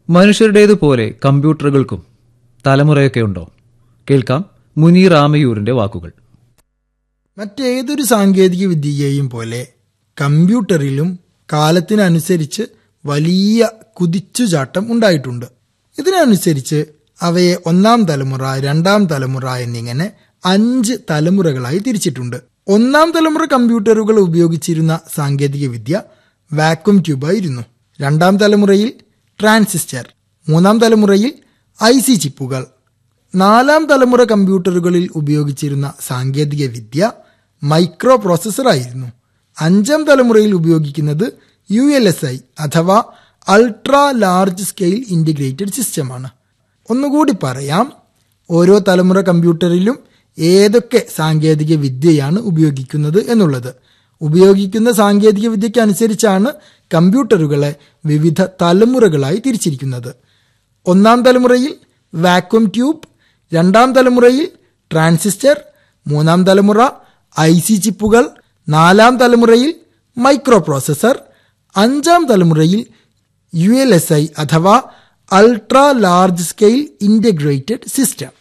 മനുഷ്യരുടേതുപോലെ കമ്പ്യൂട്ടറുകൾക്കും തലമുറയൊക്കെ ഉണ്ടോ കേൾക്കാം മുനീർ ആമയൂരിന്റെ വാക്കുകൾ മറ്റേതൊരു സാങ്കേതിക വിദ്യയെയും പോലെ കമ്പ്യൂട്ടറിലും കാലത്തിനനുസരിച്ച് വലിയ കുതിച്ചുചാട്ടം ഉണ്ടായിട്ടുണ്ട് ഇതിനനുസരിച്ച് അവയെ ഒന്നാം തലമുറ രണ്ടാം തലമുറ എന്നിങ്ങനെ അഞ്ച് തലമുറകളായി തിരിച്ചിട്ടുണ്ട് ഒന്നാം തലമുറ കമ്പ്യൂട്ടറുകൾ ഉപയോഗിച്ചിരുന്ന സാങ്കേതിക വിദ്യ വാക്വം ട്യൂബായിരുന്നു രണ്ടാം തലമുറയിൽ ട്രാൻസിസ്റ്റർ മൂന്നാം തലമുറയിൽ ഐ സി ചിപ്പുകൾ നാലാം തലമുറ കമ്പ്യൂട്ടറുകളിൽ ഉപയോഗിച്ചിരുന്ന സാങ്കേതിക വിദ്യ മൈക്രോ പ്രോസസർ ആയിരുന്നു അഞ്ചാം തലമുറയിൽ ഉപയോഗിക്കുന്നത് യു എൽ എസ് ഐ അഥവാ അൾട്രാ ലാർജ് സ്കെയിൽ ഇൻ്റഗ്രേറ്റഡ് സിസ്റ്റമാണ് ഒന്നുകൂടി പറയാം ഓരോ തലമുറ കമ്പ്യൂട്ടറിലും ഏതൊക്കെ സാങ്കേതിക വിദ്യയാണ് ഉപയോഗിക്കുന്നത് എന്നുള്ളത് ഉപയോഗിക്കുന്ന സാങ്കേതിക വിദ്യയ്ക്ക് അനുസരിച്ചാണ് കമ്പ്യൂട്ടറുകളെ വിവിധ തലമുറകളായി തിരിച്ചിരിക്കുന്നത് ഒന്നാം തലമുറയിൽ വാക്വം ട്യൂബ് രണ്ടാം തലമുറയിൽ ട്രാൻസിസ്റ്റർ മൂന്നാം തലമുറ ഐ സി ചിപ്പുകൾ നാലാം തലമുറയിൽ മൈക്രോ പ്രോസസർ അഞ്ചാം തലമുറയിൽ യു എൽ എസ് ഐ അഥവാ ultra large scale integrated system